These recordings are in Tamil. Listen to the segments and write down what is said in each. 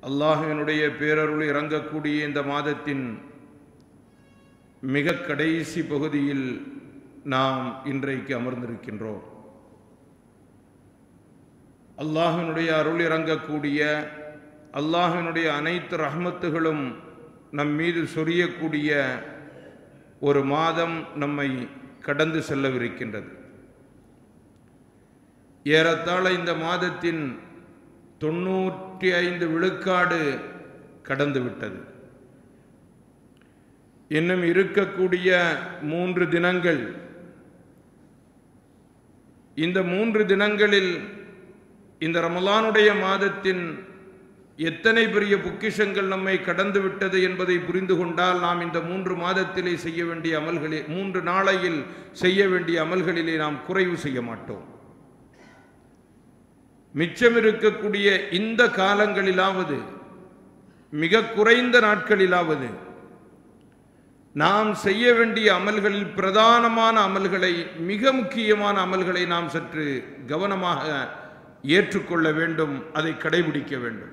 அல்லாஹினுடைய பேரருள் இறங்கக்கூடிய இந்த மாதத்தின் மிக கடைசி பகுதியில் நாம் இன்றைக்கு அமர்ந்திருக்கின்றோம் அல்லாஹினுடைய அருள் இறங்கக்கூடிய அல்லாஹினுடைய அனைத்து ரஹ்மத்துகளும் நம் மீது சொரியக்கூடிய ஒரு மாதம் நம்மை கடந்து செல்லவிருக்கின்றது ஏறத்தாழ இந்த மாதத்தின் தொண்ணூற்றி ஐந்து விழுக்காடு கடந்து விட்டது இன்னும் இருக்கக்கூடிய மூன்று தினங்கள் இந்த மூன்று தினங்களில் இந்த ரமலானுடைய மாதத்தின் எத்தனை பெரிய பொக்கிஷங்கள் நம்மை கடந்து விட்டது என்பதை புரிந்து கொண்டால் நாம் இந்த மூன்று மாதத்திலே செய்ய வேண்டிய அமல்களில் மூன்று நாளையில் செய்ய வேண்டிய அமல்களிலே நாம் குறைவு செய்ய மாட்டோம் மிச்சம் இருக்கக்கூடிய இந்த காலங்களிலாவது மிக குறைந்த நாட்களிலாவது நாம் செய்ய வேண்டிய அமல்களில் பிரதானமான அமல்களை மிக முக்கியமான அமல்களை நாம் சற்று கவனமாக ஏற்றுக்கொள்ள வேண்டும் அதை கடைபிடிக்க வேண்டும்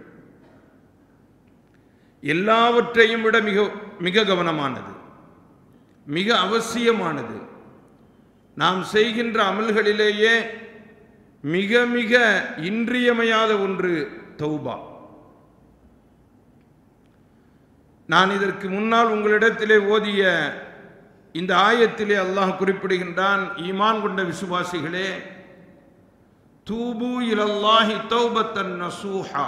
எல்லாவற்றையும் விட மிக மிக கவனமானது மிக அவசியமானது நாம் செய்கின்ற அமல்களிலேயே மிக மிக இன்றியமையாத ஒன்று தௌபா நான் இதற்கு முன்னால் உங்களிடத்திலே ஓதிய இந்த ஆயத்திலே அல்லாஹ் குறிப்பிடுகின்றான் ஈமான் கொண்ட விசுவாசிகளே தூபு இலல்லாஹி தௌபத்தன் நசூஹா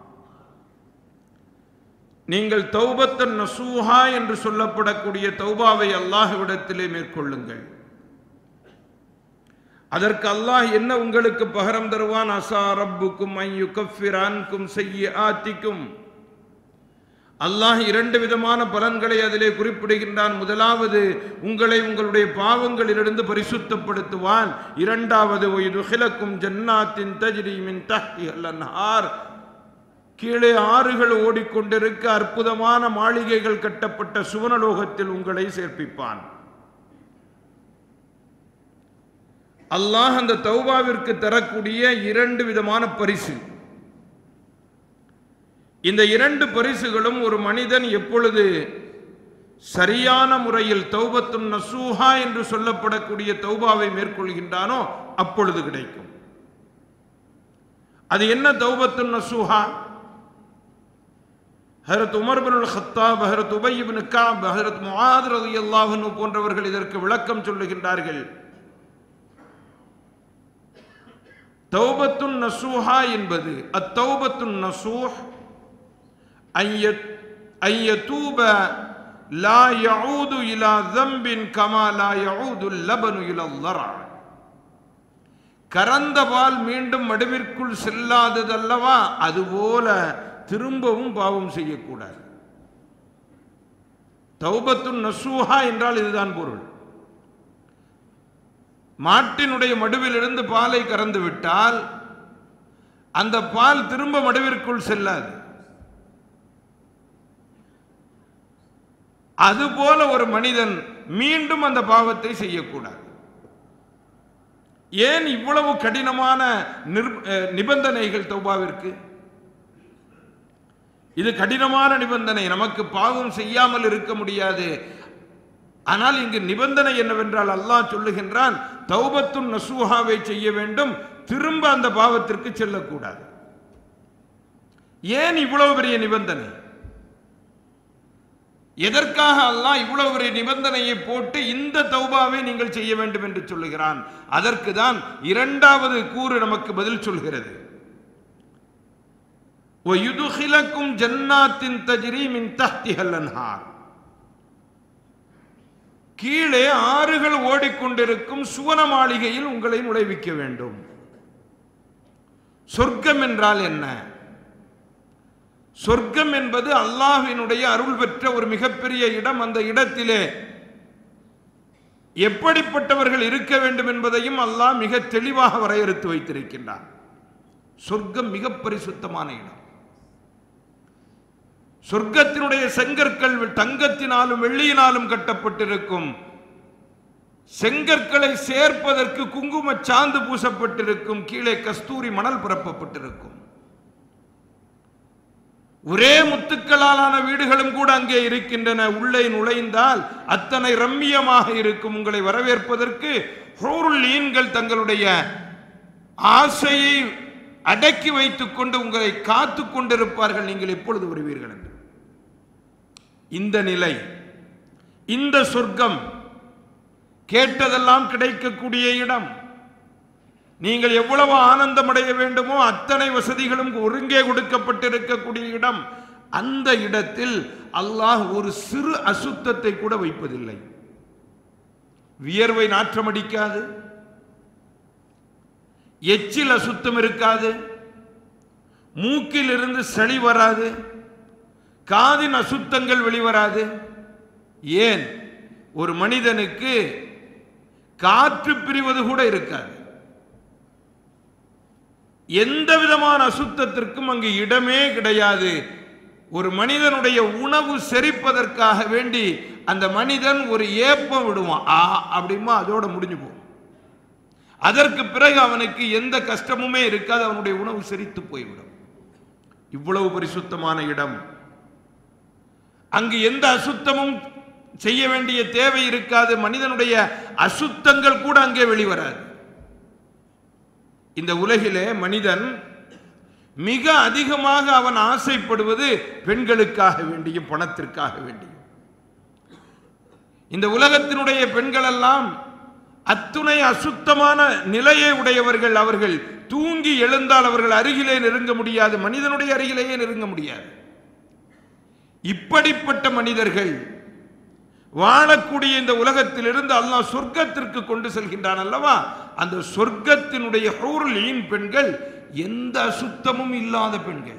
நீங்கள் தௌபத்தன் நசூஹா என்று சொல்லப்படக்கூடிய தௌபாவை அல்லாஹ்விடத்திலே மேற்கொள்ளுங்கள் அதற்கு அல்லாஹ் என்ன உங்களுக்கு பகரம் தருவான் அசா ரப்புக்கும் ஐயு கஃபிரான்கும் செய்ய ஆத்திக்கும் அல்லாஹ் இரண்டு விதமான பலன்களை அதிலே குறிப்பிடுகின்றான் முதலாவது உங்களை உங்களுடைய பாவங்களிலிருந்து பரிசுத்தப்படுத்துவான் இரண்டாவது ஒய்துகிலக்கும் ஜன்னாத்தின் தஜ்ரீமின் தஹ்தி அல்லன்ஹார் கீழே ஆறுகள் ஓடிக்கொண்டிருக்க அற்புதமான மாளிகைகள் கட்டப்பட்ட சுவனலோகத்தில் உங்களை சேர்ப்பிப்பான் அல்லாஹ் அந்த தௌபாவிற்கு தரக்கூடிய இரண்டு விதமான பரிசு இந்த இரண்டு பரிசுகளும் ஒரு மனிதன் எப்பொழுது சரியான முறையில் தௌபத்தும் நசூஹா என்று சொல்லப்படக்கூடிய தௌபாவை மேற்கொள்கின்றானோ அப்பொழுது கிடைக்கும் அது என்ன தௌபத்தும் நசூஹா Hazrat Umar bin Khattab Hazrat Ubai bin Kab Hazrat Muadh ரலியல்லாஹு அன்ஹு போன்றவர்கள் இதற்கு விளக்கம் சொல்லுகின்றார்கள் தௌபத்துன் நசூஹா என்பது அத்தௌபத்துன் நசூஹ் ஐயதூப லா யஊது இலா தம்பின் கமா லா யஊது லபனு இலா லரா கறந்த பால் மீண்டும் மடுவிற்குள் செல்லாததல்லவா அதுபோல திரும்பவும் பாவம் செய்யக்கூடாது தௌபத்துன் நசூஹா என்றால் இதுதான் பொருள் மாட்டினுடைய மடுவிலிருந்து பாலை கறந்து விட்டால் அந்த பால் திரும்ப மடுவிற்குள் செல்லாது அதுபோல ஒரு மனிதன் மீண்டும் அந்த பாவத்தை செய்யக்கூடாது ஏன் இவ்வளவு கடினமான நிபந்தனைகள் தௌபாவிற்கு இது கடினமான நிபந்தனை நமக்கு பாவம் செய்யாமல் இருக்க முடியாது ஆனால் இங்கு நிபந்தனை என்னவென்றால் அல்லாஹ் சொல்லுகின்றான் தௌபத்துன் நசூஹாவை செய்ய வேண்டும் திரும்ப அந்த பாவத்திற்கு செல்லக்கூடாது ஏன் இவ்வளவு பெரிய நிபந்தனை எதற்காக அல்லாஹ் இவ்வளவு பெரிய நிபந்தனையை போட்டு இந்த தௌபாவை நீங்கள் செய்ய வேண்டும் என்று சொல்லுகிறான் அதற்கு தான் இரண்டாவது கூறு நமக்கு பதில் சொல்கிறது وَيُدْخِلَكُمْ جَنَّاتٍ تَجْرِي مِنْ تَحْتِهَا الْأَنْهَارُ கீழே ஆறுகள் ஓடிக்கொண்டிருக்கும் சுவன மாளிகையில் உங்களை நுழைவிக்க வேண்டும் சொர்க்கம் என்றால் என்ன சொர்க்கம் என்பது அல்லாஹ்வினுடைய அருள் பெற்ற ஒரு மிகப்பெரிய இடம் அந்த இடத்திலே எப்படிப்பட்டவர்கள் இருக்க வேண்டும் என்பதையும் அல்லாஹ் மிக தெளிவாக வரையறுத்து வைத்திருக்கின்றார் சொர்க்கம் மிக பரிசுத்தமான இடம் சொர்க்கத்தினுடைய செங்கற்கள் தங்கத்தினாலும் வெள்ளியினாலும் கட்டப்பட்டிருக்கும் செங்கற்களை சேர்ப்பதற்கு குங்கும சாந்து பூசப்பட்டிருக்கும் கீழே கஸ்தூரி மணல் பரப்பப்பட்டிருக்கும் ஒரே முத்துக்களாலான வீடுகளும் கூட அங்கே இருக்கின்றன உள்ளே நுழைந்தால் அத்தனை ரம்மியமாக இருக்கும் உங்களை வரவேற்பதற்கு ஹூருல் ஈன்கள் தங்களுடைய ஆசையை அடக்கி வைத்துக் கொண்டு உங்களை காத்து கொண்டிருப்பார்கள் நீங்கள் எப்பொழுது வருவீர்கள் என்று இந்த நிலை இந்த சொர்க்கம் கேட்டதெல்லாம் கிடைக்கக்கூடிய இடம் நீங்கள் எவ்வளவு ஆனந்தம் அடைய வேண்டுமோ அத்தனை வசதிகளும் ஒருங்கே கொடுக்கப்பட்டிருக்கக்கூடிய இடம் அந்த இடத்தில் அல்லாஹ் ஒரு சிறு அசுத்தத்தை கூட வைப்பதில்லை வியர்வை நாற்றம் அடிக்காது எச்சில் அசுத்தம் இருக்காது மூக்கில் இருந்து சளி வராது காதின் அசுத்தங்கள் வெளிவராது ஏன் ஒரு மனிதனுக்கு காற்று பிரிவது கூட இருக்காது எந்த விதமான அசுத்தத்திற்கும் அங்கு இடமே கிடையாது ஒரு மனிதனுடைய உணவு செரிப்பதற்காக வேண்டி அந்த மனிதன் ஒரு ஏப்பம் விடுவான் ஆ அப்படிமா அதோட முடிஞ்சு போகும் அதற்கு பிறகு அவனுக்கு எந்த கஷ்டமுமே இருக்காது அவனுடைய உணவு செரித்து போய்விடும் இவ்வளவு பரிசுத்தமான இடம் அங்கு எந்த அசுத்தமும் செய்ய வேண்டிய தேவை இருக்காது மனிதனுடைய அசுத்தங்கள் கூட அங்கே வெளிவராது இந்த உலகிலே மனிதன் மிக அதிகமாக அவன் ஆசைப்படுவது பெண்களுக்காக வேண்டியும் பணத்திற்காக வேண்டியும் இந்த உலகத்தினுடைய பெண்கள் எல்லாம் அத்துணை அசுத்தமான நிலையை உடையவர்கள் அவர்கள் தூங்கி எழுந்தால் அவர்கள் அருகிலே நெருங்க முடியாது மனிதனுடைய அருகிலேயே நெருங்க முடியாது இப்படிப்பட்ட மனிதர்கள் வாழக்கூடிய இந்த உலகத்திலிருந்து அல்லாஹ் சொர்க்கத்திற்கு கொண்டு செல்கின்றான் அல்லவா அந்த சொர்க்கத்தினுடைய ஹூருல் ஈன் பெண்கள் எந்த அசுத்தமும் இல்லாத பெண்கள்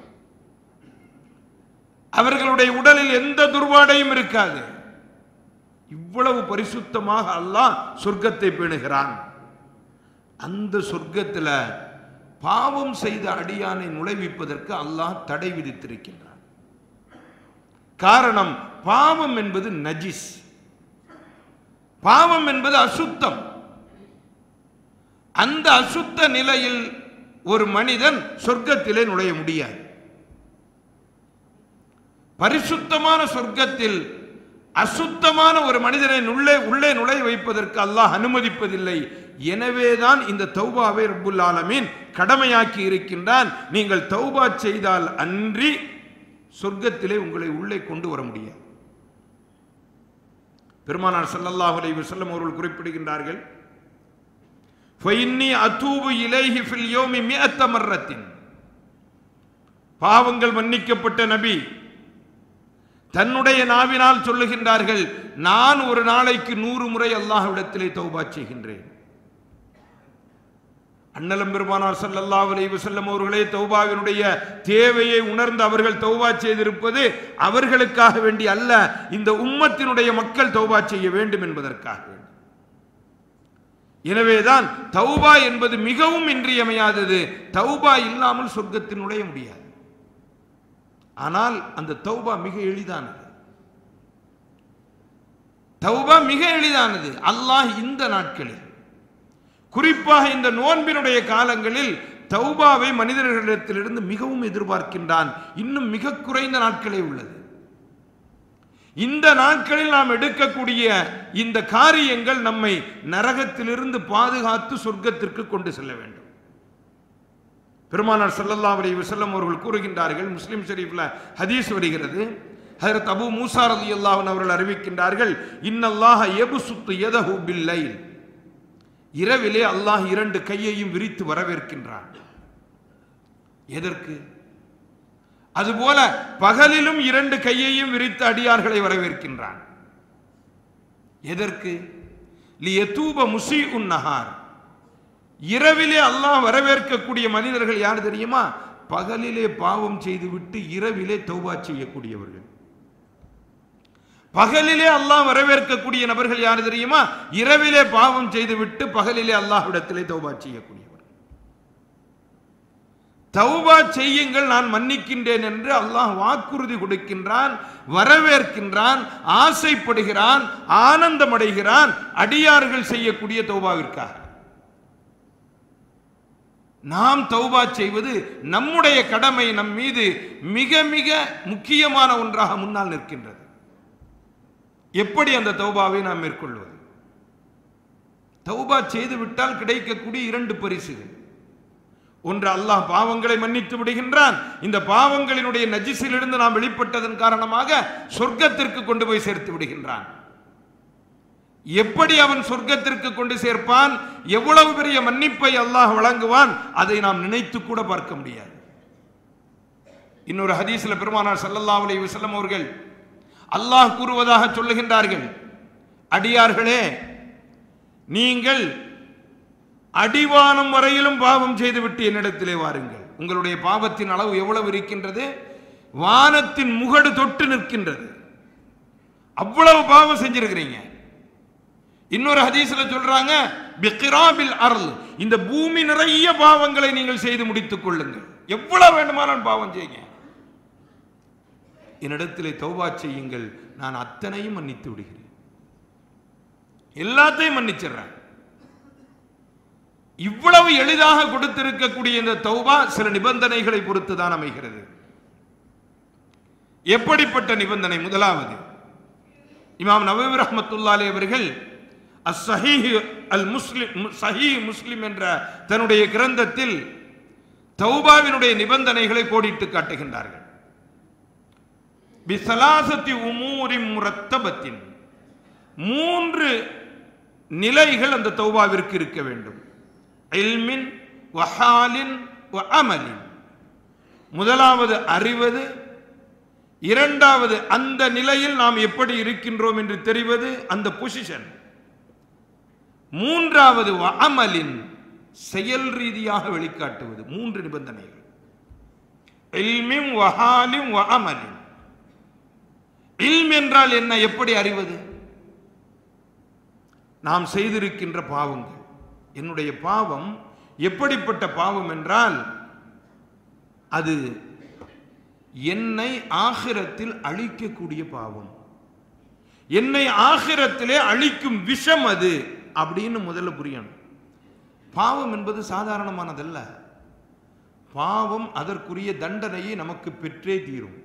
அவர்களுடைய உடலில் எந்த துர்வாடையும் இருக்காது இவ்வளவு பரிசுத்தமாக அல்லாஹ் சொர்க்கத்தை பேணுகிறான் அந்த சொர்க்கத்தில் பாவம் செய்த அடியானை நுழைவிப்பதற்கு அல்லாஹ் தடை விதித்திருக்கின்றான் காரணம் பாவம் என்பது நஜிஸ் பாவம் என்பது அசுத்தம் அந்த அசுத்த நிலையில் ஒரு மனிதன் சொர்க்கத்திலே நுழைய முடியாது பரிசுத்தமான சொர்க்கத்தில் அசுத்தமான ஒரு மனிதனை உள்ளே உள்ளே நுழைய வைப்பதற்கு அல்லாஹ் அனுமதிப்பதில்லை எனவேதான் இந்த தௌபாவை ரப்புல் ஆலமீன் கடமையாக்கி இருக்கின்றான் நீங்கள் தௌபா செய்தால் அன்றி சொர்க்கத்திலே உங்களை உள்ளே கொண்டு வர முடியாது பெருமானார் ஸல்லல்லாஹு அலைஹி வஸல்லம் அவர்கள் குறிப்பிடுகின்றார்கள் ஃபைன்னி அதூபு இலைஹி ஃபில் யௌமி மிஅத்த மர்ரத்தின் பாவங்கள் மன்னிக்கப்பட்ட நபி தன்னுடைய நாவினால் சொல்லுகின்றார்கள் நான் ஒரு நாளைக்கு நூறு முறை அல்லாஹ்விடத்திலே தௌபா செய்கின்றேன் அண்ணலம் பெருமானார் ஸல்லல்லாஹு அலைஹி வஸல்லம் அவர்களே தௌபாவினுடைய தேவையை உணர்ந்து அவர்கள் தௌபா செய்திருப்பது அவர்களுக்காக வேண்டி அல்ல இந்த உம்மத்தினுடைய மக்கள் தௌபா செய்ய வேண்டும் என்பதற்காக வேண்டி எனவேதான் தௌபா என்பது மிகவும் இன்றியமையாதது தௌபா இல்லாமல் சொர்க்கத்தில் நுழைய முடியாது ஆனால் அந்த தௌபா மிக எளிதானது தௌபா மிக எளிதானது அல்லாஹ் இந்த நாட்களில் குறிப்பாக இந்த நோன்பினுடைய காலங்களில் தௌபாவை மனிதர்களிடத்திலிருந்து மிகவும் எதிர்பார்க்கின்றான் இன்னும் மிக குறைந்த நாட்களே உள்ளது இந்த நாட்களில் நாம் எடுக்கக்கூடிய இந்த காரியங்கள் நம்மை நரகத்திலிருந்து பாதுகாத்து சொர்க்கத்திற்கு கொண்டு செல்ல வேண்டும் பெருமானார் ஸல்லல்லாஹு அலைஹி வஸல்லம் அவர்கள் கூறுகின்றார்கள் முஸ்லிம் ஷரீஃப்ல ஹதீஸ் வருகிறது ஹஜரத் அபூ மூசா ரலியல்லாஹு அன்ஹு அவர்கள் அறிவிக்கின்றார்கள் இன்னல்லாஹ யபசுத்து யதஹு பில்லைல் இரவிலே அல்லாஹ் இரண்டு கையையும் விரித்து வரவேற்கின்றான் எதற்கு அதுபோல பகலிலும் இரண்டு கையையும் விரித்து அடியார்களை வரவேற்கின்றான் எதற்கு லியதூப முசி உன் நகார் இரவிலே அல்லாஹ் வரவேற்கக்கூடிய மனிதர்கள் யார் தெரியுமா பகலிலே பாவம் செய்துவிட்டு இரவிலே தௌபா செய்யக்கூடியவர்கள் பகலிலே அல்லாஹ் வரவேற்கக்கூடிய நபர்கள் யார் தெரியுமா இரவிலே பாவம் செய்துவிட்டு பகலிலே அல்லாஹ்விடத்திலே தௌபா செய்யக்கூடியவர் தௌபா செய்யுங்கள் நான் மன்னிக்கின்றேன் என்று அல்லாஹ் வாக்குறுதி கொடுக்கின்றான் வரவேற்கின்றான் ஆசைப்படுகிறான் ஆனந்தமடைகிறான் அடியார்கள் செய்யக்கூடிய தௌபாவிற்காக நாம் தௌபா செய்வது நம்முடைய கடமை நம் மீது மிக மிக முக்கியமான ஒன்றாக முன்னால் நிற்கின்றது எப்படி அந்த தௌபாவை நாம் மேற்கொள்வது தௌபா செய்து விட்டால் கிடைக்கக்கூடிய இரண்டு பரிசுகள் ஒன்று அல்லாஹ் பாவங்களை மன்னித்து விடுகின்றான் இந்த பாவங்களினுடைய நஜிசிலிருந்து நாம் வெளிப்பட்டதன் காரணமாக சொர்க்கத்திற்கு கொண்டு போய் சேர்த்து விடுகின்றான் எப்படி அவன் சொர்க்கத்திற்கு கொண்டு சேர்ப்பான் எவ்வளவு பெரிய மன்னிப்பை அல்லாஹ் வழங்குவான் அதை நாம் நினைத்து கூட பார்க்க முடியாது இன்னொரு ஹதீஸ்ல பெருமானார் ஸல்லல்லாஹு அலைஹி வஸல்லம் அவர்கள் அல்லாஹ் கூறுவதாக சொல்லுகின்றார்கள் அடியார்களே நீங்கள் அடிவானம் வரையிலும் பாவம் செய்துவிட்டு என்னிடத்திலே வாருங்கள் உங்களுடைய பாவத்தின் அளவு எவ்வளவு இருக்கின்றது வானத்தின் முகடு தொட்டு நிற்கின்றது அவ்வளவு பாவம் செஞ்சிருக்கிறீங்க இன்னொரு ஹதீஸ்ல சொல்றாங்க பிக்ராபில் அருள் இந்த பூமி நிறைய பாவங்களை நீங்கள் செய்து முடித்துக் கொள்ளுங்கள் எவ்வளவு வேண்டுமானாலும் பாவம் செய்யுங்க என்னிடத்திலே தௌபா செய்யுங்கள் நான் அத்தனையும் மன்னித்து விடுகிறேன் எல்லாத்தையும் மன்னிச்சிடுறேன் இவ்வளவு எளிதாக கொடுத்திருக்கக்கூடிய இந்த தௌபா சில நிபந்தனைகளை பொறுத்து தான் அமைகிறது எப்படிப்பட்ட நிபந்தனை முதலாவது இமாம் நவீர் ரஹமத்துல்லாலே அவர்கள் அஸ்ஸஹீஹ் அல் முஸ்லிம் சஹீ முஸ்லிம் என்ற தன்னுடைய கிரந்தத்தில் தௌபாவினுடைய நிபந்தனைகளை கோடிட்டு காட்டுகின்றார்கள் பிசலாசத்தி உமூரி முரத்தபத்தின் மூன்று நிலைகள் அந்த தௌபாவிற்கு இருக்க வேண்டும் இல்மின் வஹாலின் வ அமலின் முதலாவது அறிவது இரண்டாவது அந்த நிலையில் நாம் எப்படி இருக்கின்றோம் என்று தெரிவது அந்த பொசிஷன் மூன்றாவது வ அமலின் செயல் ரீதியாக வெளிக்காட்டுவது மூன்று நிபந்தனைகள் இல்மின் வஹாலின் வ அமலின் இல்ம் என்றால் என்ன எப்படி அறிவது நாம் செய்திருக்கின்ற பாவங்கள் என்னுடைய பாவம் எப்படிப்பட்ட பாவம் என்றால் அது என்னை ஆகிரத்தில் அழிக்கக்கூடிய பாவம் என்னை ஆகிரத்திலே அழிக்கும் விஷம் அது அப்படின்னு முதல்ல புரியணும் பாவம் என்பது சாதாரணமானதல்ல பாவம் அதற்குரிய தண்டனையை நமக்கு பெற்றே தீரும்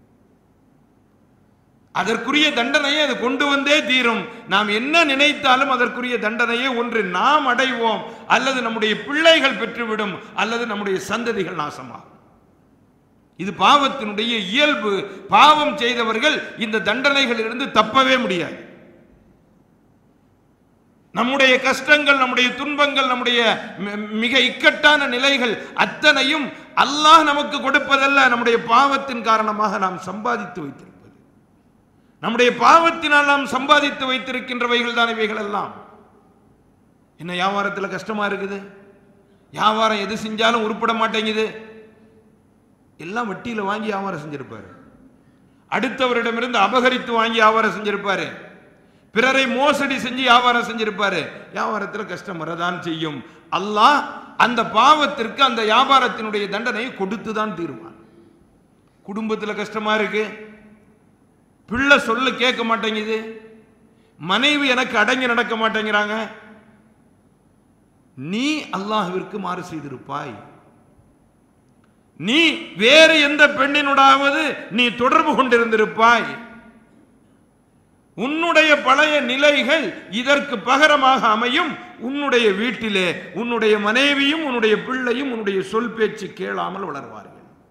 அதற்குரிய தண்டனையை அது கொண்டு வந்தே தீரும் நாம் என்ன நினைத்தாலும் அதற்குரிய தண்டனையை ஒன்று நாம் அடைவோம் அல்லது நம்முடைய பிள்ளைகள் பெற்றுவிடும் அல்லது நம்முடைய சந்ததிகள் நாசமாகும் இது பாவத்தினுடைய இயல்பு பாவம் செய்தவர்கள் இந்த தண்டனைகளிலிருந்து தப்பவே முடியாது நம்முடைய கஷ்டங்கள் நம்முடைய துன்பங்கள் நம்முடைய மி- மிக இக்கட்டான நிலைகள் அத்தனையும் அல்லாஹ் நமக்கு கொடுப்பதல்ல நம்முடைய பாவத்தின் காரணமாக நாம் சம்பாதித்து வைத்திருப்பது நம்முடைய பாவத்தினால் நாம் சம்பாதித்து வைத்திருக்கின்றவைகள் தான் இவைகள் எல்லாம் என்ன வியாபாரத்தில் கஷ்டமா இருக்குது வியாபாரம் எது செஞ்சாலும் உருப்பட மாட்டேங்குது எல்லாம் வட்டியில் வாங்கி வியாபாரம் செஞ்சிருப்பாரு அடுத்தவரிடமிருந்து அபகரித்து வாங்கி வியாபாரம் செஞ்சிருப்பாரு பிறரை மோசடி செஞ்சு வியாபாரம் செஞ்சிருப்பாரு வியாபாரத்தில் கஷ்டம் வரதான் செய்யும் அல்லாஹ் அந்த பாவத்திற்கு அந்த வியாபாரத்தினுடைய தண்டனையை கொடுத்து தான் தீருவான் குடும்பத்தில் கஷ்டமா இருக்கு பிள்ளை சொல்ல கேட்க மாட்டேங்குது மனைவி எனக்கு அடங்கி நடக்க மாட்டேங்கிறாங்க நீ அல்லாஹ்விற்கு மாறு செய்திருப்பாய் நீ வேறு எந்த பெண்ணினுடாவது நீ தொடர்பு கொண்டிருந்திருப்பாய் உன்னுடைய பழைய நிலைகள் இதற்கு பகரமாக அமையும் உன்னுடைய வீட்டிலே உன்னுடைய மனைவியும் உன்னுடைய பிள்ளையும் உன்னுடைய சொல் பேச்சு கேளாமல் வளர்வார்கள்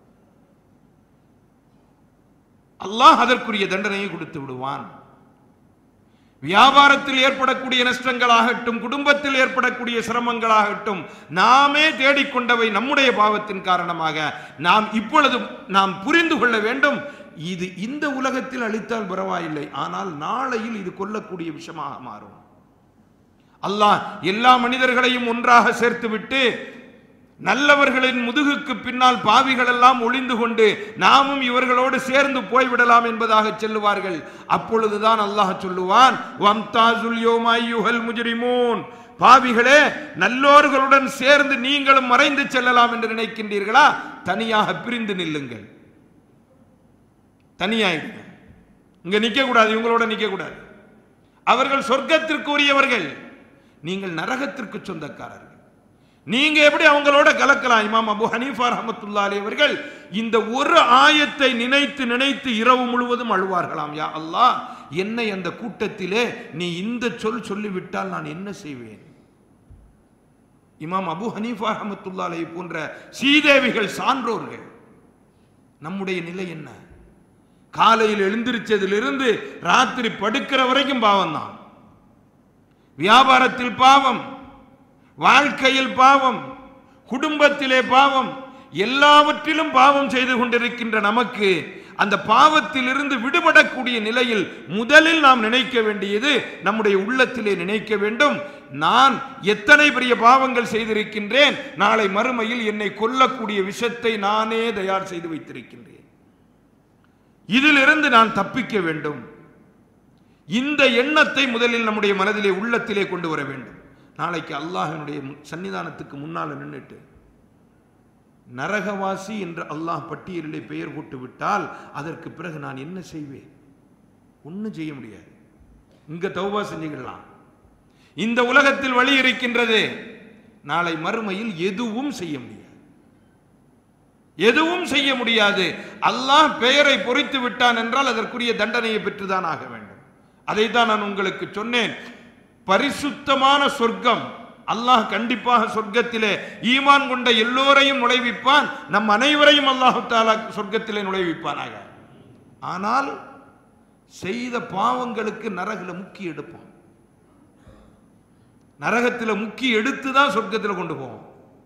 அல்லாஹ் அதற்குரிய தண்டனையை கொடுத்து விடுவான் வியாபாரத்தில் ஏற்படக்கூடிய நஷ்டங்களாகட்டும் குடும்பத்தில் ஏற்படக்கூடிய சிரமங்களாகட்டும் நாமே தேடிக்கொண்டவை நம்முடைய பாவத்தின் காரணமாக நாம் இப்பொழுது நாம் புரிந்து கொள்ள வேண்டும் இது இந்த உலகத்தில் அளித்தால் பரவாயில்லை ஆனால் நாளையில் இது கொல்லக்கூடிய விஷயமாக மாறும் அல்லாஹ் எல்லா மனிதர்களையும் ஒன்றாக சேர்த்துவிட்டு நல்லவர்களின் முதுகுக்கு பின்னால் பாவிகள் எல்லாம் ஒளிந்து கொண்டு நாமும் இவர்களோடு சேர்ந்து போய்விடலாம் என்பதாக சொல்லுவார்கள் அப்பொழுதுதான் அல்லாஹ் சொல்லுவான் வம்தாசுல் யௌமா அய்யுஹல் முஜ்ரிமூன் பாவிகளே நல்லோர்களுடன் சேர்ந்து நீங்களும் மறைந்து செல்லலாம் என்று நினைக்கின்றீர்களா தனியாக பிரிந்து நில்லுங்கள் தனியாயிடுங்க இங்க நிக்க கூடாது இவங்களோட நிக்க கூடாது அவர்கள் சொர்க்கத்திற்கு உரியவர்கள் நீங்கள் நரகத்திற்கு சொந்தக்காரர்கள் நீங்க எப்படி அவங்களோட கலக்கலாம் இமாம் அபு ஹனீஃபா ரஹமத்துல்லா அலி அவர்கள் இந்த ஒரு ஆயத்தை நினைத்து நினைத்து இரவு முழுவதும் அழுவார்களாம் யா அல்லாஹ் என்னை அந்த கூட்டத்திலே நீ இந்த சொல் சொல்லிவிட்டால் நான் என்ன செய்வேன் இமாம் அபு ஹனீஃபா ரஹமத்துல்லா அலை போன்ற சீதேவிகள் சான்றோர்கள் நம்முடைய நிலை என்ன காலையில் எழுந்திருச்சதிலிருந்து ராத்திரி படுக்கிற வரைக்கும் பாவம் தான் வியாபாரத்தில் பாவம் வாழ்க்கையில் பாவம் குடும்பத்திலே பாவம் எல்லாவற்றிலும் பாவம் செய்து கொண்டிருக்கின்ற நமக்கு அந்த பாவத்திலிருந்து விடுபடக்கூடிய நிலையில் முதலில் நாம் நினைக்க வேண்டியது நம்முடைய உள்ளத்திலே நினைக்க வேண்டும் நான் எத்தனை பெரிய பாவங்கள் செய்திருக்கின்றேன் நாளை மறுமையில் என்னை கொல்லக்கூடிய விஷத்தை நானே தயார் செய்து வைத்திருக்கின்றேன் இதிலிருந்து நான் தப்பிக்க வேண்டும் இந்த எண்ணத்தை முதலில் நம்முடைய மனதிலே உள்ளத்திலே கொண்டு வர வேண்டும் நாளைக்கு அல்லாஹினுடைய சன்னிதானத்துக்கு முன்னால் நின்றுட்டு நரகவாசி என்று அல்லாஹ் பட்டியலிலே பெயர் போட்டு விட்டால் அதற்கு பிறகு நான் என்ன செய்வேன் ஒன்றும் செய்ய முடியாது இங்க தௌபா செஞ்சுக்கலாம் இந்த உலகத்தில் வழி இருக்கின்றது நாளை மறுமையில் எதுவும் செய்ய முடியாது எதுவும் செய்ய முடியாது அல்லாஹ் பெயரை பொறித்து விட்டான் என்றால் அதற்குரிய தண்டனையை பெற்றுதான் ஆக வேண்டும் அதைத்தான் நான் உங்களுக்கு சொன்னேன் பரிசுத்தமான சொர்க்கம் அல்லாஹ் கண்டிப்பாக சொர்க்கத்திலே ஈமான் கொண்ட எல்லோரையும் நுழைவிப்பான் நம் அனைவரையும் அல்லாஹு தாலா சொர்க்கத்திலே நுழைவிப்பானாக ஆனால் செய்த பாவங்களுக்கு நரகில முக்கி எடுப்போம் நரகத்தில் முக்கி எடுத்து தான் சொர்க்கத்தில் கொண்டு போவோம்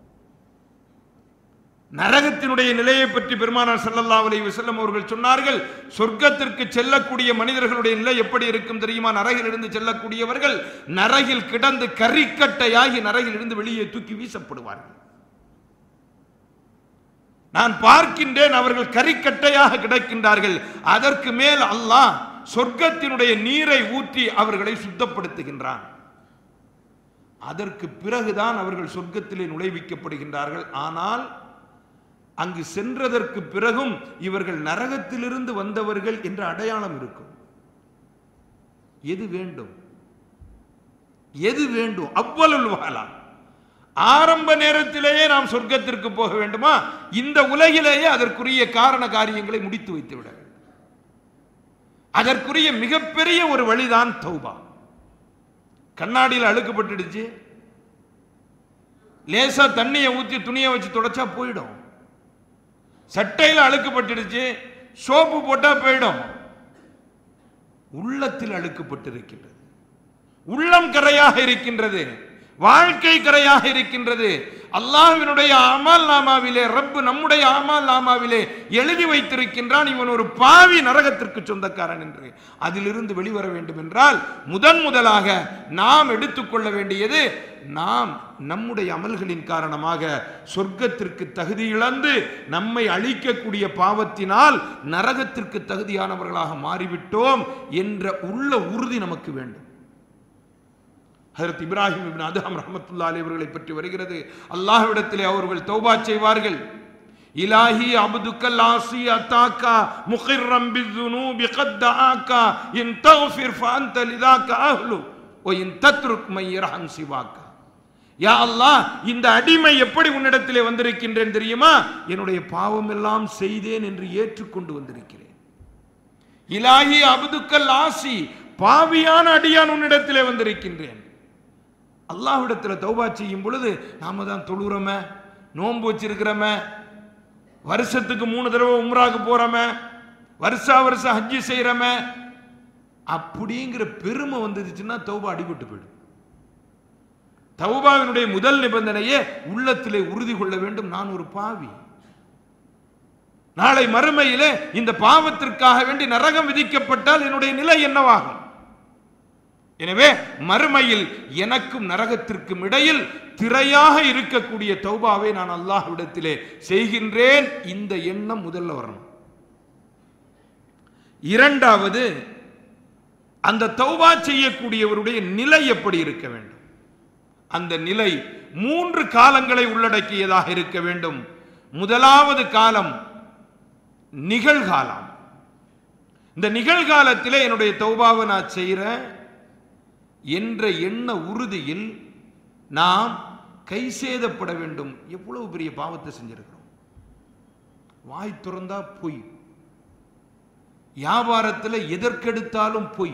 நரகத்தினுடைய நிலையை பற்றி பெருமானார் ஸல்லல்லாஹு அலைஹி வஸல்லம் அவர்கள் சொன்னார்கள் சொர்க்கத்திற்கு செல்லக்கூடிய மனிதர்களுடைய நிலை எப்படி இருக்கும் தெரியுமா நரகில் இருந்து செல்லக்கூடியவர்கள் நரகில் கிடந்து கரிக்கட்டையாகி நரகில் இருந்து வெளியே தூக்கி வீசப்படுவார்கள் நான் பார்க்கின்றேன் அவர்கள் கரிக்கட்டையாக கிடக்கின்றார்கள் அதற்கு மேல் அல்லாஹ் சொர்க்கத்தினுடைய நீரை ஊற்றி அவர்களை சுத்தப்படுத்துகின்றான் அதற்கு பிறகுதான் அவர்கள் சொர்க்கத்திலே நுழைவிக்கப்படுகின்றார்கள் ஆனால் அங்கு சென்றதற்கு பிறகும் இவர்கள் நரகத்திலிருந்து வந்தவர்கள் என்ற அடையாளம் இருக்கும் எது வேண்டும் எது வேண்டும் அவ்வளவு வாழா ஆரம்ப நேரத்திலேயே நாம் சொர்க்கத்திற்கு போக வேண்டுமா இந்த உலகிலேயே அதற்குரிய காரண காரியங்களை முடித்து வைத்து விட வேண்டும் அதற்குரிய மிகப்பெரிய ஒரு வழிதான் தௌபா கண்ணாடியில் அழுக்கப்பட்டுடுச்சு லேசா தண்ணியை ஊற்றி துணியை வச்சு தொடச்சா போயிடும் சட்டையில் அழுக்கப்பட்டுடுச்சு சோப்பு போட்டா போயிடும் உள்ளத்தில் அழுக்கப்பட்டிருக்கின்றது உள்ளம் கரையாக இருக்கின்றது வாழ்க்கை கரையாக இருக்கின்றது அல்லாஹ்வினுடைய அமல் நாமாவிலே ரப்பு நம்முடைய அமல் நாமாவிலே எழுதி வைத்திருக்கின்றான் இவன் ஒரு பாவி நரகத்திற்கு சொந்தக்காரன் என்று அதிலிருந்து வெளிவர வேண்டும் என்றால் முதன் முதலாக நாம் எடுத்துக்கொள்ள வேண்டியது நாம் நம்முடைய அமல்களின் காரணமாக சொர்க்கத்திற்கு தகுதி இழந்து நம்மை அழிக்கக்கூடிய பாவத்தினால் நரகத்திற்கு தகுதியானவர்களாக மாறிவிட்டோம் என்ற உள்ள உறுதி நமக்கு வேண்டும் ஹதரத் இப்ராஹிம் இப்னு அதஹம் ரஹமத்துல்லா அலி அவர்களை பற்றி வருகிறது அல்லாஹ்விடத்திலே அவர்கள் தௌபா செய்வார்கள் இலாஹி அப்துக்கல் ஆசி அத்தாக்கா முகிர்ரம் பிதுனூபி கத் ஆக்கா இன் தஃபிர் ஃபஅன்த லிதாக்க அஹ்லு வ இன் தத்ருக் மை யர்ஹம் சிவாக்கா யா அல்லாஹ் இந்த அடிமை எப்படி உன்னிடத்திலே வந்திருக்கின்றேன் தெரியுமா என்னுடைய பாவம் எல்லாம் செய்தேன் என்று ஏற்றுக்கொண்டு வந்திருக்கிறேன் இலாஹி அப்துக்கல் ஆசி பாவியான அடியான் உன்னிடத்திலே வந்திருக்கின்றேன் அல்லாஹ்விடத்துல தௌபா செய்யும் பொழுது நாம தான் தொழுறோமே நோன்பு வச்சிருக்கிறோமே வருஷத்துக்கு மூணு தடவை உம்ராக்கு போறோமே வருஷா வருஷம் ஹஜ்ஜி செய்யறோமே அப்படிங்கிற பெருமை வந்துருச்சுன்னா தௌபா அடிபட்டு போயிடும் தௌபாவினுடைய முதல் நிபந்தனையே உள்ளத்திலே உறுதி கொள்ள வேண்டும் நான் ஒரு பாவி நாளை மறுமையிலே இந்த பாவத்திற்காக வேண்டி நரகம் விதிக்கப்பட்டால் என்னுடைய நிலை என்னவாகும் எனவே மறுமையில் எனக்கும் நரகத்திற்கும் இடையில் திரையாக இருக்கக்கூடிய தௌபாவை நான் அல்லாஹ்விடத்திலே செய்கின்றேன் இந்த எண்ணம் முதல்ல வரணும் இரண்டாவது அந்த தௌபா செய்யக்கூடியவருடைய நிலை எப்படி இருக்க வேண்டும் அந்த நிலை மூன்று காலங்களை உள்ளடக்கியதாக இருக்க வேண்டும் முதலாவது காலம் நிகழ்காலம் இந்த நிகழ்காலத்திலே என்னுடைய தௌபாவை நான் செய்கிறேன் என்ற எண்ண உறுதியில் நாம் கை சேதப்பட வேண்டும் எவ்வளவு பெரிய பாவத்தை செஞ்சிருக்கிறோம் வாய் திறந்தா பொய் வியாபாரத்தில் எதற்கெடுத்தாலும் பொய்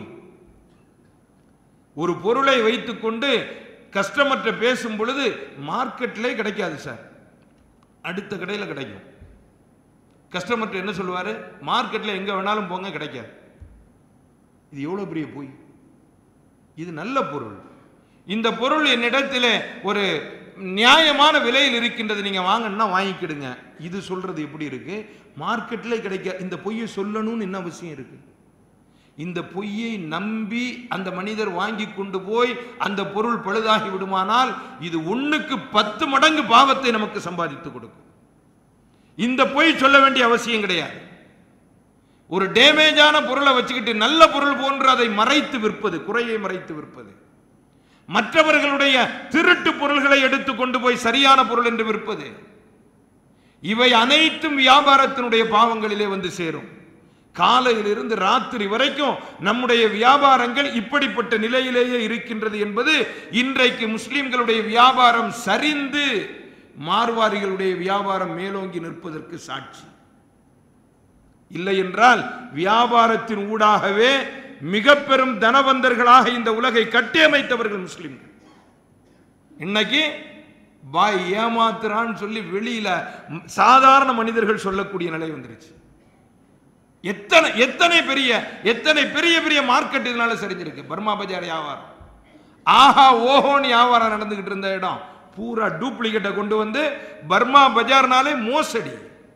ஒரு பொருளை வைத்துக்கொண்டு கஸ்டமர்கிட்ட பேசும் பொழுது மார்க்கெட்லே கிடைக்காது சார் அடுத்த கடையில் கிடைக்கும் கஸ்டமர்கிட்ட என்ன சொல்லுவாரு மார்க்கெட்டில் எங்க வேணாலும் போங்க கிடைக்காது இது எவ்வளவு பெரிய பொய் இது நல்ல பொருள் இந்த பொருள் என்னிடத்தில் ஒரு நியாயமான விலையில் இருக்கின்றது நீங்க வாங்கன்னா வாங்கிக்கிடுங்க இது சொல்றது எப்படி இருக்கு மார்க்கெட்ல கிடைக்க இந்த பொய்யை சொல்லணும்னு என்ன அவசியம் இருக்கு இந்த பொய்யை நம்பி அந்த மனிதர் வாங்கி கொண்டு போய் அந்த பொருள் பழுதாகி விடுமானால் இது ஒண்ணுக்கு பத்து மடங்கு பாவத்தை நமக்கு சம்பாதித்து கொடுக்கும் இந்த பொய் சொல்ல வேண்டிய அவசியம் கிடையாது ஒரு டேமேஜான பொருளை வச்சுக்கிட்டு நல்ல பொருள் போன்று அதை மறைத்து விற்பது குறையை மறைத்து விற்பது மற்றவர்களுடைய திருட்டு பொருள்களை எடுத்து கொண்டு போய் சரியான பொருள் என்று விற்பது இவை அனைத்தும் வியாபாரத்தினுடைய பாவங்களிலே வந்து சேரும் காலையிலிருந்து ராத்திரி வரைக்கும் நம்முடைய வியாபாரங்கள் இப்படிப்பட்ட நிலையிலேயே இருக்கின்றது என்பது இன்றைக்கு முஸ்லிம்களுடைய வியாபாரம் சரிந்து மார்வாரிகளுடைய வியாபாரம் மேலோங்கி நிற்பதற்கு சாட்சி இல்லை என்றால் வியாபாரத்தின் ஊடாகவே மிக பெரும் தனவந்தர்களாக இந்த உலகை கட்டியமைத்தவர்கள் முஸ்லிம்கள் இன்னைக்கு பாய் ஏமாத்துறான்னு சொல்லி வெளியில ம், சாதாரண மனிதர்கள் சொல்லக்கூடிய நிலை வந்துருச்சு எத்தனை எத்தனை பெரிய எத்தனை பெரிய பெரிய மார்க்கெட் இதனால சரிஞ்சிருக்கு பர்மா பஜார் வியாபாரம் ஆஹா ஓஹோன்னு வியாபாரம் நடந்துகிட்டு இருந்த இடம் பூரா டூப்ளிகேட்டை கொண்டு வந்து பர்மா பஜார்னாலே மோசடி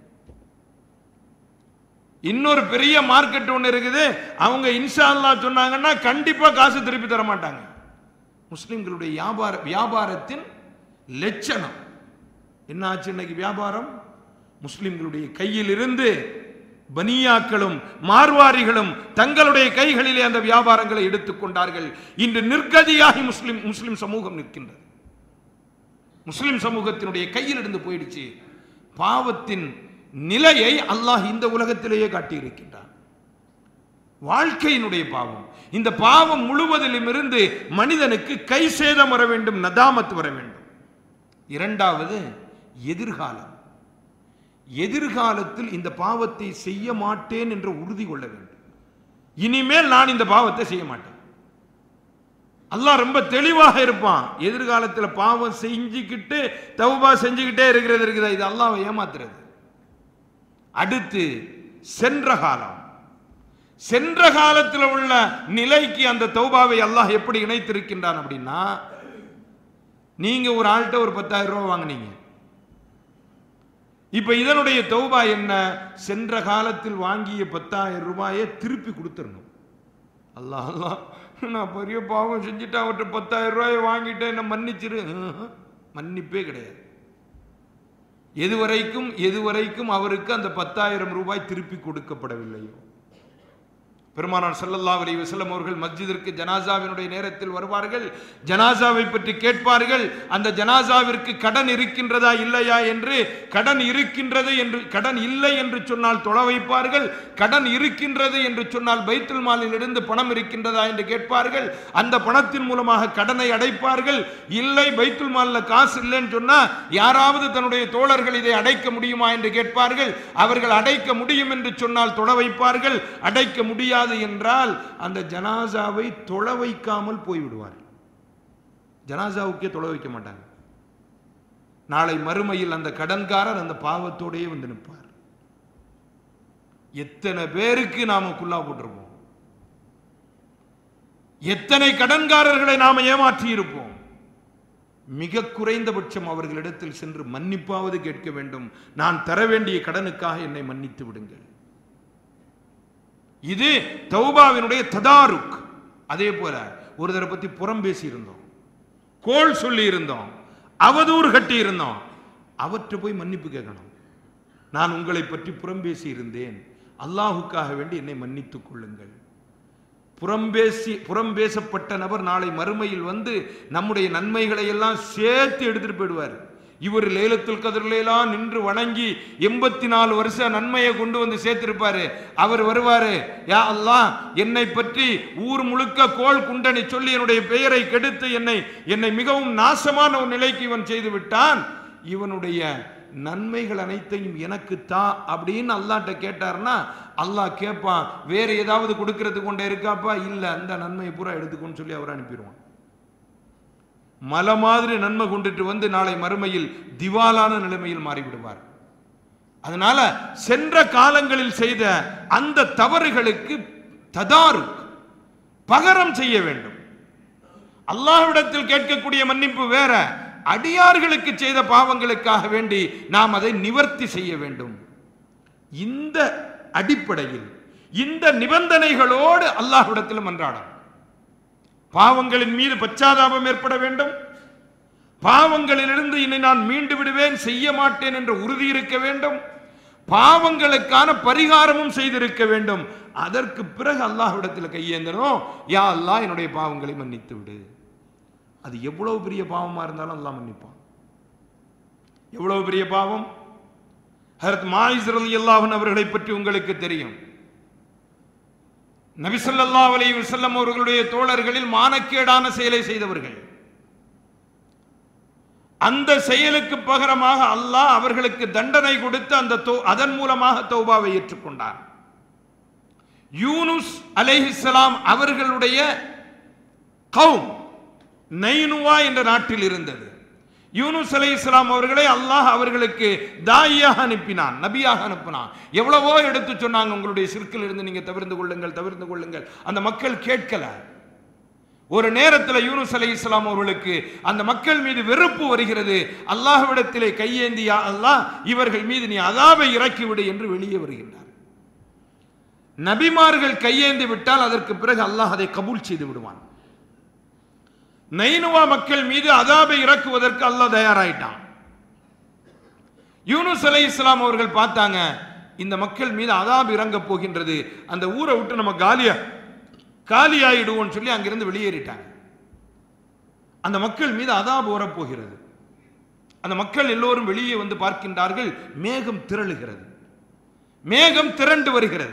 இன்னொரு பெரிய மார்க்கெட் ஒன்று இருக்குது அவங்க இன்ஷா அல்லாஹ் சொன்னாங்கன்னா கண்டிப்பா காசு திருப்பி தர மாட்டாங்க முஸ்லிம்களுடைய வியாபார வியாபாரத்தின் லட்சணம் என்ன ஆச்சு இன்னைக்கு வியாபாரம் முஸ்லிம்களுடைய கையில் இருந்து பனியாக்களும் மார்வாரிகளும் தங்களுடைய கைகளிலே அந்த வியாபாரங்களை எடுத்துக்கொண்டார்கள் இன்று நிர்கதியாகி முஸ்லிம் முஸ்லிம் சமூகம் நிற்கின்றது முஸ்லிம் சமூகத்தினுடைய கையில் இருந்து போயிடுச்சு பாவத்தின் நிலையை அல்லாஹ் இந்த உலகத்திலேயே காட்டியிருக்கின்றான் வாழ்க்கையினுடைய பாவம் இந்த பாவம் முழுவதிலும் இருந்து மனிதனுக்கு கை சேதம் வர வேண்டும் நதாமத் வர வேண்டும் இரண்டாவது எதிர்காலம் எதிர்காலத்தில் இந்த பாவத்தை செய்ய மாட்டேன் என்று உறுதி கொள்ள வேண்டும் இனிமேல் நான் இந்த பாவத்தை செய்ய மாட்டேன் அல்லாஹ் ரொம்ப தெளிவாக இருப்பான் எதிர்காலத்தில் பாவம் செஞ்சுக்கிட்டு தௌபா செஞ்சுக்கிட்டே இருக்கிறது இருக்குதா இது அல்லாஹ் ஏமாத்துறது அடுத்து சென்ற காலம் சென்ற காலத்தில் உள்ள நிலைக்கு அந்த தௌபாவை அல்லாஹ் எப்படி இணைத்திருக்கின்றான் அப்படின்னா நீங்க ஒரு ஆள்கிட்ட ஒரு பத்தாயிரம் ரூபாய் வாங்குனீங்க இப்ப இதனுடைய தௌபா என்ன சென்ற காலத்தில் வாங்கிய பத்தாயிரம் ரூபாயை திருப்பி கொடுத்துடணும் அல்லாஹ் அல்லாஹ் நான் பெரிய பாவம் செஞ்சுட்டு அவர்கிட்ட பத்தாயிரம் ரூபாயை வாங்கிட்டேன் என்ன மன்னிச்சிரு ம்ஹும். மன்னிப்பே கிடையாது எதுவரைக்கும் எதுவரைக்கும் அவருக்கு அந்த பத்தாயிரம் ரூபாய் திருப்பி கொடுக்கப்படவில்லையோ பெருமானார் ஸல்லல்லாஹு அலைஹி வஸல்லம் அவர்கள் மஸ்ஜிதிற்கு ஜனாசாவினுடைய நேரத்தில் வருவார்கள் ஜனாசாவை பற்றி கேட்பார்கள் அந்த ஜனாசாவிற்கு கடன் இருக்கின்றதா இல்லையா என்று கடன் இருக்கின்றது என்று கடன் இல்லை என்று சொன்னால் தொலை வைப்பார்கள் கடன் இருக்கின்றது என்று சொன்னால் பைத்துல் மாலில் இருந்து பணம் இருக்கின்றதா என்று கேட்பார்கள் அந்த பணத்தின் மூலமாக கடனை அடைப்பார்கள் இல்லை பைத்துல் மாலில் காசு இல்லைன்னு சொன்னா யாராவது தன்னுடைய தோழர்கள் இதை அடைக்க முடியுமா என்று கேட்பார்கள் அவர்கள் அடைக்க முடியும் என்று சொன்னால் தொலை வைப்பார்கள் அடைக்க முடியாது என்றால் அந்த ஜனாசாவை தொலை வைக்காமல் போய்விடுவார் ஜனாசாவுக்கே தொலை வைக்க மாட்டாங்க நாளை மறுமையில் அந்த கடன்காரர் அந்த பாவத்தோடயே வந்து நிற்பார் எத்தனை பேருக்கு நாம குல்லா போட்டிருப்போம் எத்தனை கடன்காரர்களை நாம ஏமாற்றி இருப்போம் மிக குறைந்தபட்சம் அவர்களிடத்தில் சென்று மன்னிப்பாவது கேட்க வேண்டும் நான் தர வேண்டிய கடனுக்காக என்னை மன்னித்து விடுங்கள் இது தௌபாவினுடைய ததாருக் அதே போல ஒருத்தரை பத்தி புறம் பேசி இருந்தோம் கோல் சொல்லி இருந்தோம் அவதூறு கட்டி இருந்தோம் அவற்றை போய் மன்னிப்பு கேட்கணும் நான் உங்களை பற்றி புறம் பேசி இருந்தேன் அல்லாஹுக்காக வேண்டி என்னை மன்னித்துக் கொள்ளுங்கள் புறம்பேசி புறம் பேசப்பட்ட நபர் நாளை மறுமையில் வந்து நம்முடைய நன்மைகளை எல்லாம் சேர்த்து எடுத்துட்டு போயிடுவார் இவர் லேலத்துல் கதிரிலாம் நின்று வணங்கி எண்பத்தி நாலு வருஷம் நன்மையை கொண்டு வந்து சேர்த்திருப்பாரு அவர் வருவாரு யா அல்லாஹ் என்னை பற்றி ஊர் முழுக்க கோல் குண்டனை சொல்லி என்னுடைய பெயரை கெடுத்து என்னை என்னை மிகவும் நாசமான ஒரு நிலைக்கு இவன் செய்து விட்டான் இவனுடைய நன்மைகள் அனைத்தையும் எனக்கு தா அப்படின்னு அல்லாட்ட கேட்டார்னா அல்லாஹ் கேட்பான் வேற ஏதாவது கொடுக்கறது கொண்டே இருக்காப்பா இல்ல அந்த நன்மையை பூரா எடுத்துக்கோன்னு சொல்லி அவர் அனுப்பிடுவான் மலை மாதிரி நன்மை கொண்டுட்டு வந்து நாளை மறுமையில் திவாலான நிலைமையில் மாறிவிடுவார் அதனால சென்ற காலங்களில் செய்த அந்த தவறுகளுக்கு ததாரு பகரம் செய்ய வேண்டும் அல்லாஹ்விடத்தில் கேட்கக்கூடிய மன்னிப்பு வேற அடியார்களுக்கு செய்த பாவங்களுக்காக வேண்டி நாம் அதை நிவர்த்தி செய்ய வேண்டும் இந்த அடிப்படையில் இந்த நிபந்தனைகளோடு அல்லாஹ்விடத்தில் மன்றாடும் பாவங்களின் மீது பச்சாதாபம் ஏற்பட வேண்டும் பாவங்களிலிருந்து இனி நான் மீண்டு விடுவேன் செய்ய மாட்டேன் என்ற உறுதி இருக்க வேண்டும் பாவங்களுக்கான பரிகாரமும் செய்திருக்க வேண்டும் அதற்கு பிறகு அல்லாஹ்விடத்தில் கையேந்தணும் யா அல்லாஹ் என்னுடைய பாவங்களை மன்னித்து விடு அது எவ்வளவு பெரிய பாவமா இருந்தாலும் அல்லாஹ் மன்னிப்பான் எவ்வளவு பெரிய பாவம் ஹரத் மாயிஸ் ரலியல்லாஹு அவர்களை பற்றி உங்களுக்கு தெரியும் நபி ஸல்லல்லாஹு அலைஹி வஸல்லம் அவர்களுடைய தோழர்களில் மானக்கேடான செயலை செய்தவர்கள் அந்த செயலுக்கு பகரமாக அல்லாஹ் அவர்களுக்கு தண்டனை கொடுத்து அந்த தௌ- அதன் மூலமாக தௌபாவை ஏற்றுக்கொண்டார் யூனுஸ் அலைஹிஸ்ஸலாம் அவர்களுடைய கௌம் நைனுவா என்ற நாட்டில் இருந்தது யூனுஸ் அலை இஸ்லாம் அவர்களை அல்லாஹ் அவர்களுக்கு தாயாக அனுப்பினான் நபியாக அனுப்பினான் எவ்வளவோ எடுத்து சொன்னாங்க உங்களுடைய சிற்கில் இருந்து நீங்க தவிர்த்து கொள்ளுங்கள் தவிர்த்து கொள்ளுங்கள் அந்த மக்கள் கேட்கல ஒரு நேரத்தில் யூனுஸ் அலை இஸ்லாம் அவர்களுக்கு அந்த மக்கள் மீது வெறுப்பு வருகிறது அல்லாஹ்விடத்திலே கையேந்தி "யா அல்லாஹ் இவர்கள் மீது நீ அதாவை இறக்கி விடு என்று வெளியே வருகின்றார் நபிமார்கள் கையேந்தி விட்டால் அதற்கு பிறகு அல்லாஹ் அதை கபூல் செய்து விடுவான் நைனுவா மக்கள் மீது அதாபை இறக்குவதற்கு அல்லாஹ் தயாராயிட்டான் யூனுஸ் அலை இஸ்லாம் அவர்கள் பார்த்தாங்க இந்த மக்கள் மீது அதாப் இறங்க போகின்றது அந்த ஊரை விட்டு நம்ம காலியா காலியாயிடுவோம்னு சொல்லி அங்கிருந்து வெளியேறிட்டாங்க அந்த மக்கள் மீது அதாப் வரப்போகிறது அந்த மக்கள் எல்லோரும் வெளியே வந்து பார்க்கின்றார்கள் மேகம் திரளுகிறது மேகம் திரண்டு வருகிறது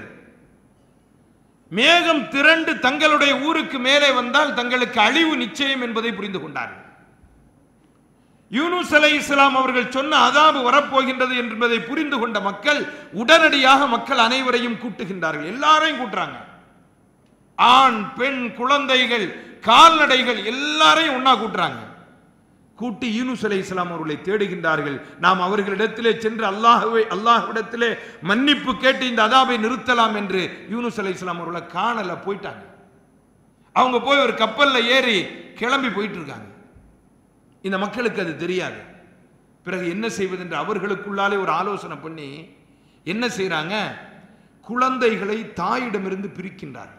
மேகம் திரண்டு தங்களுடைய ஊருக்கு மேலே வந்தால் தங்களுக்கு அழிவு நிச்சயம் என்பதை புரிந்து கொண்டார்கள் யூனுஸ் அலை இஸ்லாம் அவர்கள் சொன்ன அதாபு வரப்போகின்றது என்பதை புரிந்து கொண்ட மக்கள் உடனடியாக மக்கள் அனைவரையும் கூட்டுகின்றார்கள் எல்லாரையும் கூட்டுறாங்க ஆண் பெண் குழந்தைகள் கால்நடைகள் எல்லாரையும் ஒண்ணா கூட்டுறாங்க கூட்டி யூனுஸ் அலை இஸ்லாம் அவர்களை தேடுகின்றார்கள் நாம் அவர்களிடத்திலே சென்று அல்லாஹ்வை அல்லாஹ்விடத்திலே மன்னிப்பு கேட்டு இந்த அதாபை நிறுத்தலாம் என்று யூனுஸ் அலை இஸ்லாம் அவர்களை காணல போயிட்டாங்க அவங்க போய் ஒரு கப்பல்ல ஏறி கிளம்பி போயிட்டு இருக்காங்க இந்த மக்களுக்கு அது தெரியாது பிறகு என்ன செய்வது என்று அவர்களுக்குள்ளாலே ஒரு ஆலோசனை பண்ணி என்ன செய்றாங்க குழந்தைகளை தாயிடமிருந்து பிரிக்கின்றார்கள்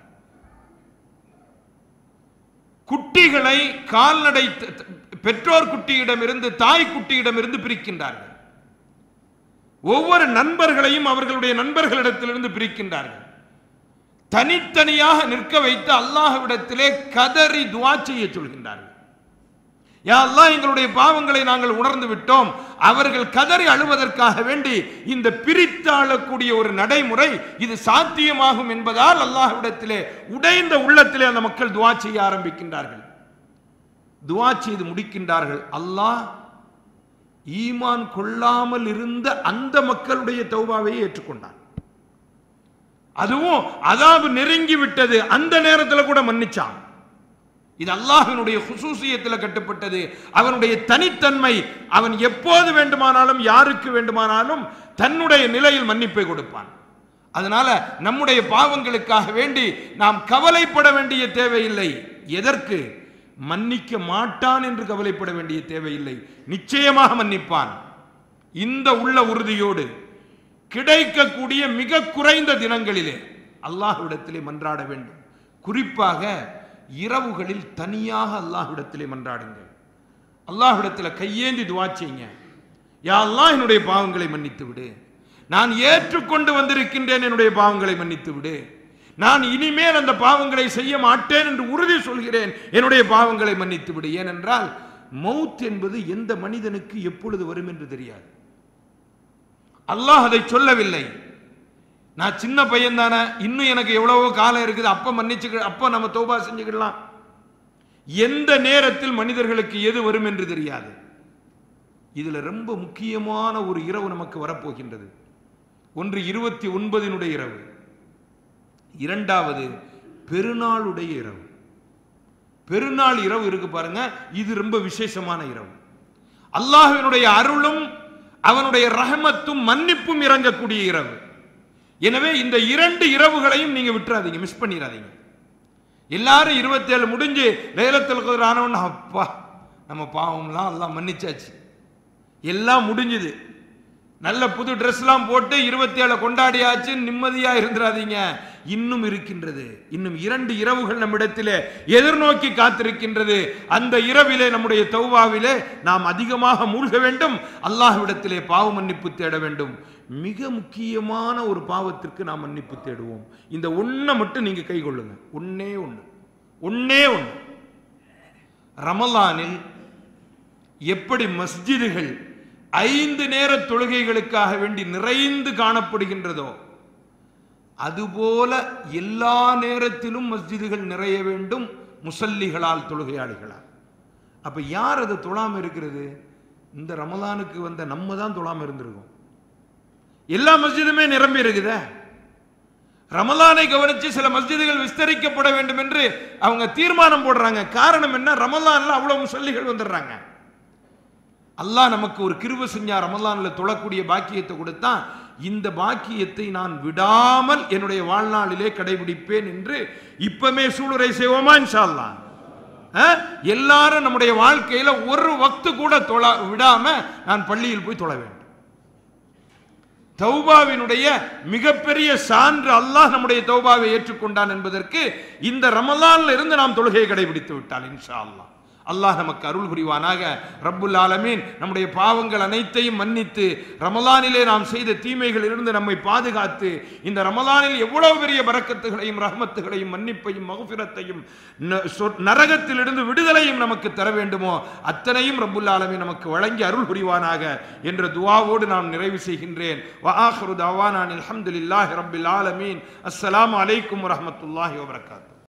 குட்டிகளை கால்நடை த- த- பெற்றோர் குட்டியிடமிருந்து தாய் குட்டியிடமிருந்து பிரிக்கின்றார்கள் ஒவ்வொரு நண்பர்களையும் அவர்களுடைய நண்பர்களிடத்திலிருந்து பிரிக்கின்றார்கள் தனித்தனியாக நிற்க வைத்து அல்லாஹ்விடத்திலே கதறி துவா செய்ய சொல்கின்றார்கள் யா அல்லாஹ் எங்களுடைய பாவங்களை நாங்கள் உணர்ந்து விட்டோம் அவர்கள் கதறி அழுவதற்காக வேண்டி இந்த பிரித்தாளக்கூடிய ஒரு நடைமுறை இது சாத்தியமாகும் என்பதால் அல்லாஹ்விடத்திலே உடைந்த உள்ளத்திலே அந்த மக்கள் துவா செய்ய ஆரம்பிக்கின்றார்கள் துவா செய்து முடிக்கின்றார்கள் அல்லாஹ் ஈமான் கொள்ளாமல் இருந்த அந்த மக்களுடைய தௌபாவை ஏற்றுக்கொண்டான் அதுவும் அதாவது நெருங்கி விட்டது அந்த நேரத்தில் கூட மன்னிச்சான் இது அல்லாஹ்வினுடைய குசூசியத்தில் கட்டுப்பட்டது அவனுடைய தனித்தன்மை அவன் எப்போது வேண்டுமானாலும் யாருக்கு வேண்டுமானாலும் தன்னுடைய நிலையில் மன்னிப்பை கொடுப்பான் அதனால நம்முடைய பாவங்களுக்காக வேண்டி நாம் கவலைப்பட வேண்டிய தேவையில்லை எதற்கு மன்னிக்க மாட்டான் என்று கவலைப்பட வேண்டிய தேவையில்லை நிச்சயமாக மன்னிப்பான் இந்த உள்ள உறுதியோடு கிடைக்கக்கூடிய மிக குறைந்த தினங்களிலே அல்லாஹ்விடத்திலே மன்றாட வேண்டும் குறிப்பாக இரவுகளில் தனியாக அல்லாஹ்விடத்திலே மன்றாடுங்கள் அல்லாஹ்விடத்தில் கையேந்தி துவா செய்யுங்க யா அல்லாஹ் என்னுடைய பாவங்களை மன்னித்து விடு நான் ஏற்றுக்கொண்டு வந்திருக்கின்றேன் என்னுடைய பாவங்களை மன்னித்து விடு நான் இனிமேல் அந்த பாவங்களை செய்ய மாட்டேன் என்று உறுதி சொல்கிறேன் என்னுடைய பாவங்களை மன்னித்து விடு ஏனென்றால் மவுத் என்பது எந்த மனிதனுக்கு எப்பொழுது வரும் என்று தெரியாது அல்லாஹ் அதை சொல்லவில்லை நான் சின்ன பையன் தானே இன்னும் எனக்கு எவ்வளவோ காலம் இருக்குது அப்ப மன்னிச்சு அப்ப நம்ம தௌபா செஞ்சுக்கிடலாம் எந்த நேரத்தில் மனிதர்களுக்கு எது வரும் என்று தெரியாது இதுல ரொம்ப முக்கியமான ஒரு இரவு நமக்கு வரப்போகின்றது ஒன்று இருபத்தி ஒன்பதினுடைய இரவு இரண்டாவது பெருநாளுடைய இரவு பெருநாள் இரவு இருக்கு பாருங்க இது ரொம்ப விசேஷமான இரவு அல்லாஹ்வினுடைய அருளும் அவனுடைய ரஹமத்தும் மன்னிப்பும் இறங்கக்கூடிய இரவு எனவே இந்த இரண்டு இரவுகளையும் நீங்க விட்டுறாதீங்க மிஸ் பண்ணிடாதீங்க எல்லாரும் இருபத்தேழு முடிஞ்சு லேலத்தில் குதிர ஆனவன் அப்பா நம்ம பாவம்லாம் எல்லாம் மன்னிச்சாச்சு எல்லாம் முடிஞ்சுது நல்ல புது ட்ரெஸ்லாம் போட்டு இருபத்தி ஏழு கொண்டாடியாச்சு நிம்மதியா இருந்துடாதீங்க இன்னும் இருக்கின்றது இன்னும் இரண்டு இரவுகள் நம்மிடத்திலே எதிர்நோக்கி காத்திருக்கின்றது அந்த இரவிலே நம்முடைய தௌவாவிலே நாம் அதிகமாக மூழ்க வேண்டும் அல்லாஹ்விடத்திலே பாவ மன்னிப்பு தேட வேண்டும் மிக முக்கியமான ஒரு பாவத்திற்கு நாம் மன்னிப்பு தேடுவோம் இந்த ஒன்றை மட்டும் நீங்க கை கொள்ளுங்க ஒன்னே ஒன்று ஒன்னே ஒன்று ரமலானில் எப்படி மஸ்ஜிதுகள் ஐந்து நேர தொழுகைகளுக்காக வேண்டி நிறைந்து காணப்படுகின்றதோ அதுபோல எல்லா நேரத்திலும் மஸ்ஜிதுகள் நிறைய வேண்டும் முசல்லிகளால் தொழுகையாளிகளால் அப்ப யார் அதை தொழாம இருக்கிறது இந்த ரமலானுக்கு வந்த நம்ம தான் தொழாம இருந்திருக்கோம் எல்லா மஸ்ஜிதுமே நிரம்பி இருக்குதே ரமலானை கவனிச்சு சில மஸ்ஜிதுகள் விஸ்தரிக்கப்பட வேண்டும் என்று அவங்க தீர்மானம் போடுறாங்க காரணம் என்ன ரமலான்ல அவ்வளவு முசல்லிகள் வந்துடுறாங்க அல்லாஹ் நமக்கு ஒரு கிருப செஞ்சா ரமலான்ல தொழக்கூடிய பாக்கியத்தை கொடுத்தான் இந்த பாக்கியத்தை நான் விடாமல் என்னுடைய வாழ்நாளிலே கடைபிடிப்பேன் என்று இப்பமே சூளுரை செய்வோமா இன்ஷா அல்லாஹ் அஹ்? எல்லாரும் நம்முடைய வாழ்க்கையில ஒரு வக்து கூட தொழ விடாம நான் பள்ளியில் போய் தொழ வேண்டும் தௌபாவினுடைய மிகப்பெரிய சான்று அல்லாஹ் நம்முடைய தௌபாவை ஏற்றுக்கொண்டான் என்பதற்கு இந்த ரமலான்ல இருந்து நாம் தொழுகையை கடைபிடித்து விட்டால் இன்ஷா அல்லாஹ் அல்லாஹ் நமக்கு அருள் புரிவானாக ரப்புல் ஆலமீன் நம்முடைய பாவங்கள் அனைத்தையும் மன்னித்து ரமலானிலே நாம் செய்த தீமைகளிலிருந்து நம்மை பாதுகாத்து இந்த ரமலானில் எவ்வளவு பெரிய பரக்கத்துகளையும் ரஹமத்துகளையும் மன்னிப்பையும் மகுபிரத்தையும் ந- சொ- நரகத்திலிருந்து விடுதலையும் நமக்கு தர வேண்டுமோ அத்தனையும் ரப்புல் ஆலமீன் நமக்கு வழங்கி அருள் புரிவானாக என்ற துவாவோடு நான் நிறைவு செய்கின்றேன் வஆஹிரு தவானான் அல்ஹம்துலில்லாஹி ரப்பில் ஆலமீன் அஸ்ஸலாமு அலைக்கும் வரஹ்மத்துல்லாஹி வபரகாத்துஹு